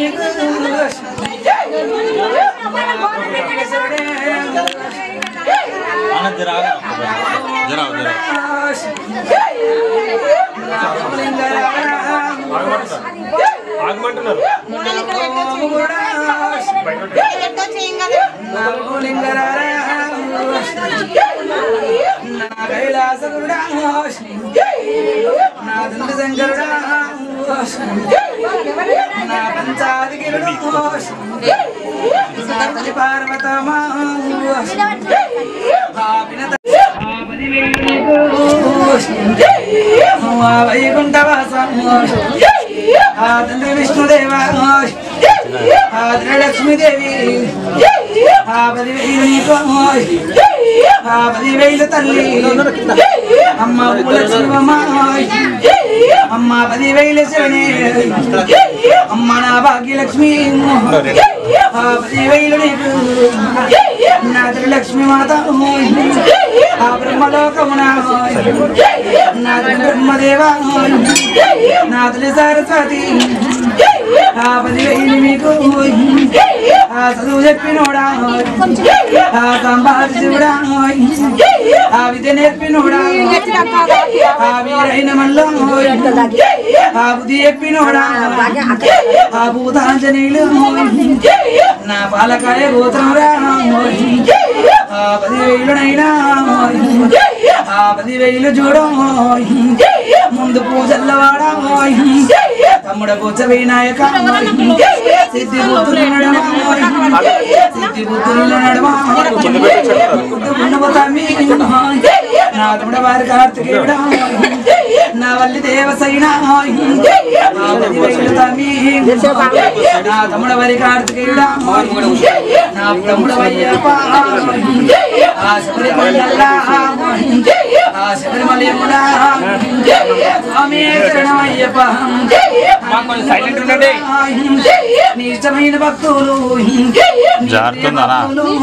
నీకు అన్న జరా జరా జరా ఆగమంటున్నారు కైలాసగుడా నా దండ శంకరుడా నా పంచాదిగిరుడు నా తల్లి పార్వతమా వైకుంఠవాసం ఆ తండ్రి విష్ణుదేవా ఆదిన లక్ష్మీదేవి ఆ పదివేలు నీకు ఆ పదివేలు తల్లి అమ్మ పూలక్ష్మమ్మ అమ్మ పదివేలు శరణి అమ్మ నా భాగ్యలక్ష్మి ఆ పదివేలు నీకు నా తల్లి లక్ష్మీ మాత ఆ బ్రహ్మలోకమున నా తల్లి బ్రహ్మదేవ నా తల్లి సరస్వతి ఆ పదివేలు మీకు ఆ చదువు చెప్పినోడా ఆ సంపాదించుడా ఆ విద్య నేర్పినోడా ఆ వీరైన మల్లో ఆ బుద్ధి చెప్పినోడా ఆ భూతాంజనీలు నా పాలకాయ గోత్రంరా ఆ పదివేలునైనా ఆ పదివేలు చూడం ముందు పూజల్లో వాడా తమ్ముడ పూజ వినాయక సిద్ధి బుద్ధులు నడమ సిద్ధి బుద్ధులు నడమ ఉన్నమతమి నా తమ్ముడ వారి కార్తికేయుడా నా వల్లి దేవసైన నా పదివేలు తమి నా తమ్ముడ వారి కార్తికేయుడా నా తమ్ముడ వయ్యప్ప ఆ శబరిమల ఆ శబరిమల స్వామి శరణమయ్యప్ప సైలెంట్ ఉండండి నీ ఇష్టమైన భక్తులు జారుతుందనా?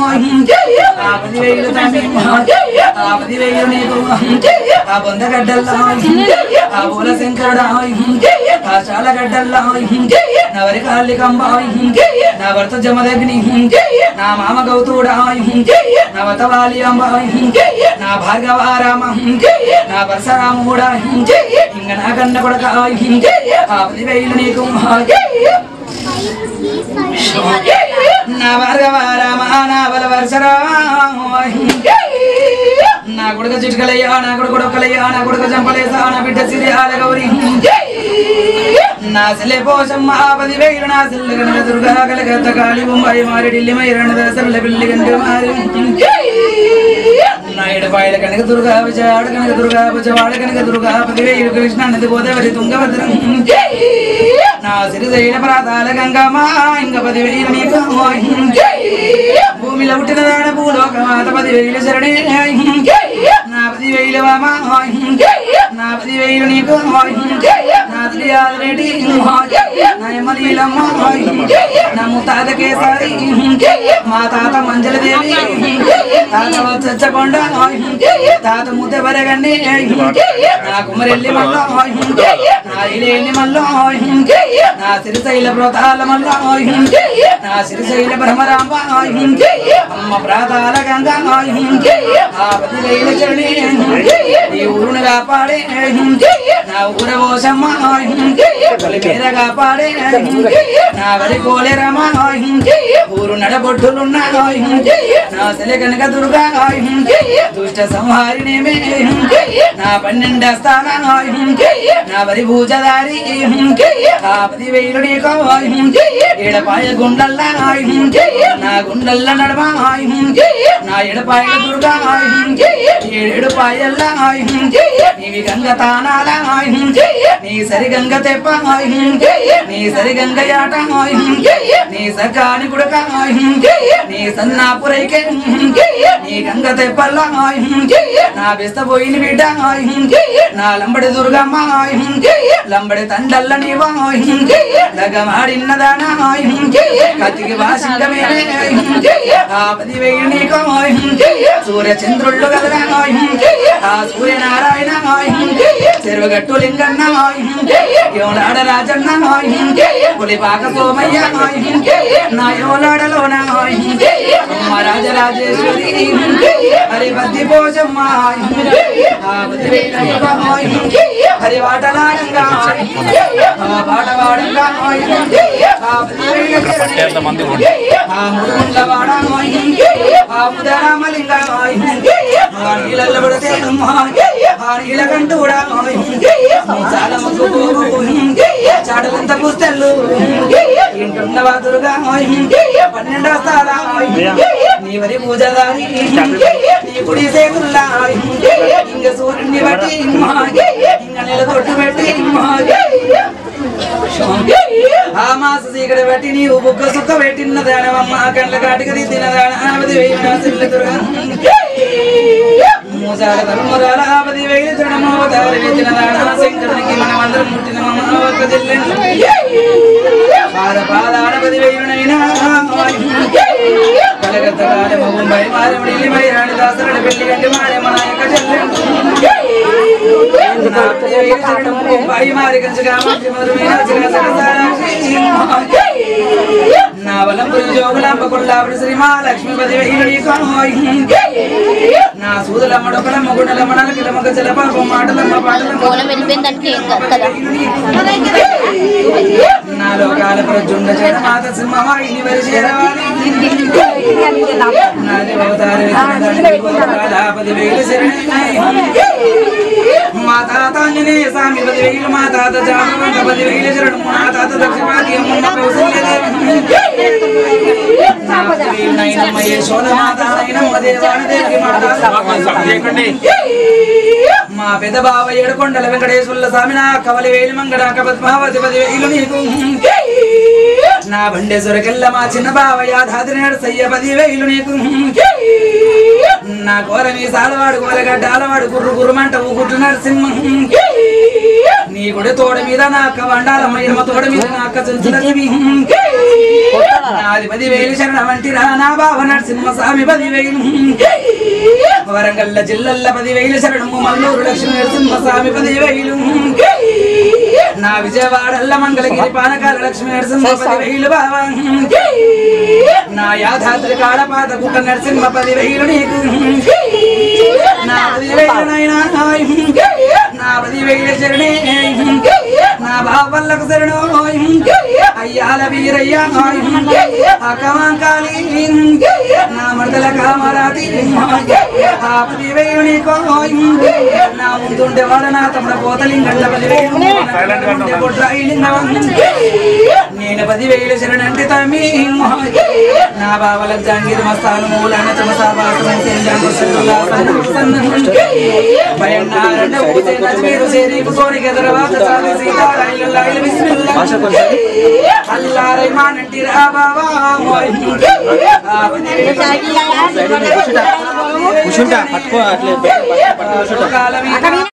ఆ పదివేలు తమ్మి, ఆ పదివేలు నీకు ఆ బొందగడ్డల్లో ఆ పూల శంకరుడా ఆ చాలగడ్డల్లో నవరి కాళ్ళి కంబాయ్ నా భర్త జమదగ్ని నా మామ గౌతుడా నా వతవాలి అంబాయ్ నా భార్గవారామ నా పరశరాముడా ఇంక నా కన్న కొడక ఆ పదివేలు నీకు నా భార్గవారామ నా బల పరశరామ నా కొడుక చిటుకలయ్యా నా కొడుకు కొడుకలయ్యా నా కొడుక చంపలేసా నా బిడ్డ సిరియాల గౌరి నా సెల్లె పోషమ్మ పది వేలు నా సెల్లె కనుక దుర్గా కలగత్త కాళి బొంబాయి మారి ఢిల్లీ మై రెండు దశల బిల్లి కంటే మారి నా ఎడపాయల కనుక దుర్గా విజయాడ కనుక దుర్గా విజయవాడ కనుక దుర్గా పది వేలు కృష్ణ నది గోదావరి తుంగభద్రం నా సిరిదైన ప్రాతాల గంగమ్మ ఇంక పది వేలు నీకు భూమిలో పుట్టిన దాన భూలోక మాత పది వేలు శరణి నా పది వేలు వామ నా పది వేలు నీకు నా తల్లి ఆదరెడ్డి నా ఎమ్మలీలమ్మ నా ముత్తాత కేసారి మా తాత మంజల దేవి తాత చచ్చకొండ తాత ముద్ద బరగండి నా కుమరెల్లి మల్ల నా ఇలేని మల్ల నా సిరిశైల వ్రతాల మల్ల నా సిరిశైల బ్రహ్మరాంబ అమ్మ ప్రాతాల గంగా ఆ పదివేల చరణి ఈ ఊరును కాపాడే నా ఊర పోసమ్మ తొలి పేర కాపాడే నా వరి కోలేరమ్మ ఊరు నడబొట్టులున్న నా సెల కనుక దుర్గా దుష్ట సంహారినేమే నా పన్నెండ స్థాన నా వరి భూజదారి ఆ పదివేలు నీకో ఏడపాయ గుండల్లా నా గుండల్ల నడమ నా ఎడపాయ దుర్గా ఏడు పాయల్లా నీవి గంగ తానాల నీ సరి గంగ తెప్ప నీ సరి గంగ యాట నీ సకాని గుడక నీ సన్నాపురైకే నీ గంగ తెప్పల్లా నా బెస్త పోయిన బిడ్డ నా లంబడి దుర్గమ్మ లంబడి తండల్ల నీవా లగమాడిన్నదానా కత్తికి వాసింగమే ఆ పది వెయ్యి నీకో సూర్య చంద్రుళ్ళు కదరా ఆ సూర్యనారాయణ చెరువుగట్టు లింగన్న యోడాడ రాజన్న పులిపాక సోమయ్య నా యోలాడలోన రాజరాజేశ్వరి హరి బద్ది పోజమ్మ హరి వాటలాడంగా పాట వాడంగా పట్టేంత మంది కూడా. ఆ మురుగుండ్ల వాడను ఆ ముదరామలింగ ఆ నీళ్ళల్లో పడితే ఆ నీళ్ళకంటూ కూడా చాలా ముగ్గు చాటలంత పుస్తెల్లు ఇంటున్న వాదురుగా పన్నెండో స్థాలా నీ వరి పూజదారి నీ కుడి సేతుల్లా ఇంక సూర్యుడిని బట్టి ఇంక నెల తొట్టు పెట్టి ఆ మాస సీకడ పెట్టి నీవు బుక్క సుక్క పెట్టిన దానవమ్మ కండ్ల కాటికి దిద్దిన దానవది వెయ్యి నాసిల్లుతురుగా మూసాల ధర్మరాల ఆపది వెయ్యి జడమోదారి వెచ్చిన దాన శంకరునికి మనమందరం ముట్టిన మమ్మ ఒక్క జిల్లెను పాద పాదానపది వెయ్యునైనా కలగత్తగాడ ముంబై మారమిడి మైరాణి దాసరడ పెళ్లి గంటి మారే మన యొక్క చెల్లెను నా వలంపురి జోగులాంబ కొల్లాపురి శ్రీ మహాలక్ష్మీపతి నా సూదులమ్మ డొక్కలమ్మ గుండెలమ్మ నలకిలమ్మ గజలమ్మ మాటలమ్మ పాటలమ్మ మూలం వెళ్ళిపోయిందంటే ఏం కాదు కదా నా లోకాల ప్రజుండ జన మాత సింహమాయిని వరిచేరవాలి నాది అవతారి పది వేలు శరణి మా తాత ఆంజనేయ స్వామి పది వేలు మా తాత జామవంత పది వేలు శరణు మా తాత దక్షిణాది అమ్మ కౌసల్యదేవి నైనమ్మ యశోద మాత నైనమ్మ దేవాన దేవి మా తాత చేయకండి మా పెద్ద బావ ఏడుకొండల వెంకటేశ్వరుల స్వామి నా కవలి వేలి మంగళ పద్మావతి పది వేలు నీకు నా బండేశ్వరకెళ్ళ మా చిన్న బావ యాదాది నేడు సయ్య పది వేలు నీకు నా కోర మీ సాలవాడు కోలగడ్డ ఆలవాడు గుర్రు గుర్రుమంట ఊగుట్టు నరసింహం నీ గుడి తోడ మీద నా అక్క వండాలమ్మ ఇరమ తోడ మీద నా అక్క చుంచులక్ష్మి నాది పది వేలు శరణ వంటి రా నా బావ నరసింహ స్వామి పది వేలు వరంగల్ల జిల్లల్ల పది వేలు శరణము మల్లూరు లక్ష్మీ నరసింహ స్వామి పది వేలు నా విజయవాడల్ల మంగళగిరి పానకాల లక్ష్మీ నరసింహ పది వేలు బావా నా యాదాద్రి కాడపాత కుట్ట నరసింహ పది వేలు నీకు నా పది వేలు నాయనా నా పది వేలు శరణే నా బావల్లకు శరణు అయ్యాల వీరయ్య అకమాంకాలి నా మడతల కామరాతి ఆ పది వేలు నీకో నా ముందుండే వాడ నా తమ్ముడ పోతలింగళ్ళ పది వేలు ఉండే కొట్రాయిలింగం. నేను పది వేలు శరణంటే తమ్మి నా బావల జాంగీర్ మస్తాను మూలాన చమసాబాసం భయన్నారంటే ఊసే నజ్మీరు సేరీపు కోరిక తర్వాత చాలు సీతారాయిలు లాయిలు బిస్మిల్లా అల్లారై మానంటి రా బావా ఆ పది వేలు కూర్చుంటా పట్టుకో అట్లే కాలమీ